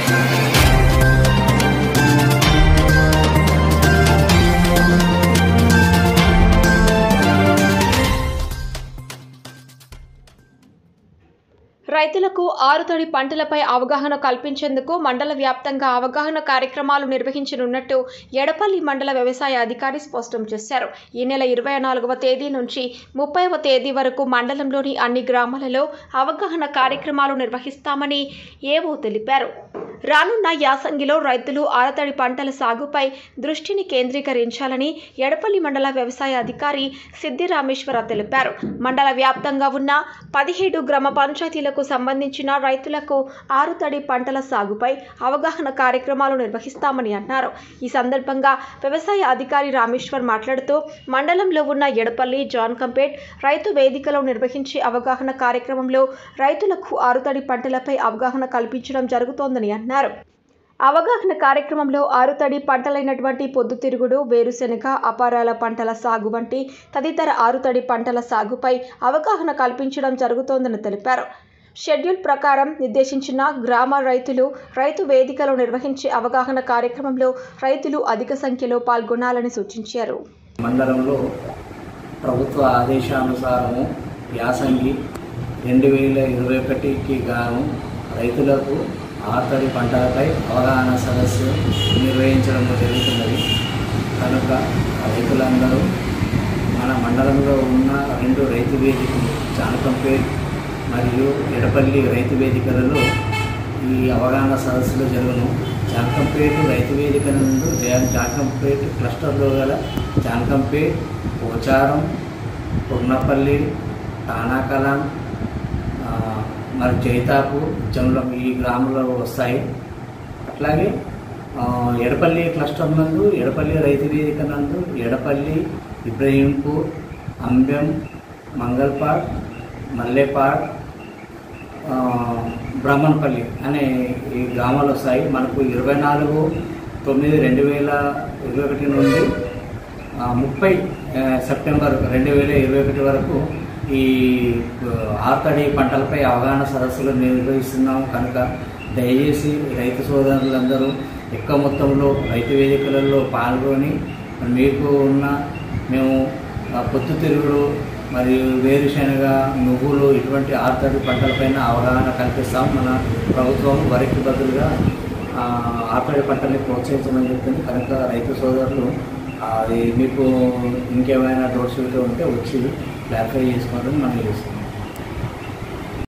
రైతులకు ఆరుతడి పంటలపై అవగాహన కల్పించేందుకు మండల వ్యాప్తంగా అవగాహన కార్యక్రమాలు నిర్వహించనున్నట్టు ఎడపల్లి మండల వ్యవసాయ అధికారి స్పష్టం చేశారు ఈ నెల ఇరవై నాలుగవ తేదీ నుంచి ముప్పైవ తేదీ వరకు మండలంలోని అన్ని గ్రామాలలో అవగాహన కార్యక్రమాలు నిర్వహిస్తామని ఏవో తెలిపారు రానున్న యాసంగిలో రైతులు ఆరతడి పంటల సాగుపై దృష్టిని కేంద్రీకరించాలని ఎడపల్లి మండల వ్యవసాయ అధికారి సిద్ది రామేశ్వర తెలిపారు మండల వ్యాప్తంగా ఉన్న పదిహేడు గ్రామ పంచాయతీలకు సంబంధించిన రైతులకు ఆరుతడి పంటల సాగుపై అవగాహన కార్యక్రమాలు నిర్వహిస్తామని అన్నారు ఈ సందర్భంగా వ్యవసాయ అధికారి రామేశ్వర్ మాట్లాడుతూ మండలంలో ఉన్న ఎడపల్లి జాన్ కంపేట్ రైతు వేదికలో నిర్వహించే అవగాహన కార్యక్రమంలో రైతులకు ఆరుతడి పంటలపై అవగాహన కల్పించడం జరుగుతోందని అన్నారు అవగాహన కార్యక్రమంలో ఆరుతడి పంటలైనటువంటి పొద్దుతిరుగుడు వేరుశెనగ అపారాల పంటల సాగు వంటి తదితర ఆరుతడి పంటల సాగుపై అవగాహన కల్పించడం జరుగుతోందని తెలిపారు షెడ్యూల్ ప్రకారం నిర్దేశించిన గ్రామ రైతులు రైతు వేదికలో నిర్వహించే అవగాహన కార్యక్రమంలో రైతులు అధిక సంఖ్యలో పాల్గొనాలని సూచించారు మండలంలో ప్రభుత్వ ఆదేశానుసారము యాసంగి రెండు వేల ఇరవై ఒకటికి గాను రైతులకు ఆతడి పంటలపై అవగాహన సదస్సు నిర్వహించడం జరుగుతున్నది కనుక రైతులందరూ మన మండలంలో ఉన్న రెండు రైతు వేదికలు చానకంపేట్ మరియు ఎడపల్లి రైతు వేదికలలో ఈ అవగాహన సదస్సులు జరుగును జానకంపేట రైతు వేదిక నందు జా- జానకంపేట క్లస్టర్లో గల జానకంపేట్ పోచారం పొన్నపల్లి తానాకలాం ఆ, మరి జైతాపు జమలం ఈ గ్రామంలో వస్తాయి అట్లాగే ఆ, ఎడపల్లి క్లస్టర్ నందు ఎడపల్లి రైతు వేదిక నందు ఎడపల్లి ఇబ్రహీంపూర్ అంబెం మంగల్పాడ్ మల్లేపాడ్ ఆ, బ్రహ్మణపల్లి అనే ఈ గ్రామాలు వస్తాయి మనకు ఇరవై నాలుగు తొమ్మిది రెండు వేల ఇరవై ఒకటి నుండి ఆ, ముప్పై ఆ, సెప్టెంబర్ రెండు వేల ఇరవై ఒకటి వరకు ఈ ఆ, ఆర్తడి పంటలపై అవగాహన సదస్సులు నిర్వహిస్తున్నాము కనుక దయచేసి రైతు సోదరులందరూ ఎక్కువ మొత్తంలో రైతు వేదికలలో పాల్గొని మీకు ఉన్న మేము ఆ, పొద్దుతిరుగుడు మరియు వేరుశనగ నువ్వులు ఇటువంటి ఆర్తడి పంటలపైన అవగాహన కల్పిస్తాం మన ప్రభుత్వం వరికి బదులుగా ఆ, ఆర్తడి పంటల్ని ప్రోత్సహించమని చెప్తుంది కనుక రైతు సోదరులు అది మీకు ఇంకేమైనా డౌట్స్ ఉంటే ఉంటే వచ్చి క్లారిఫై చేసుకోవడం మనం చేస్తాం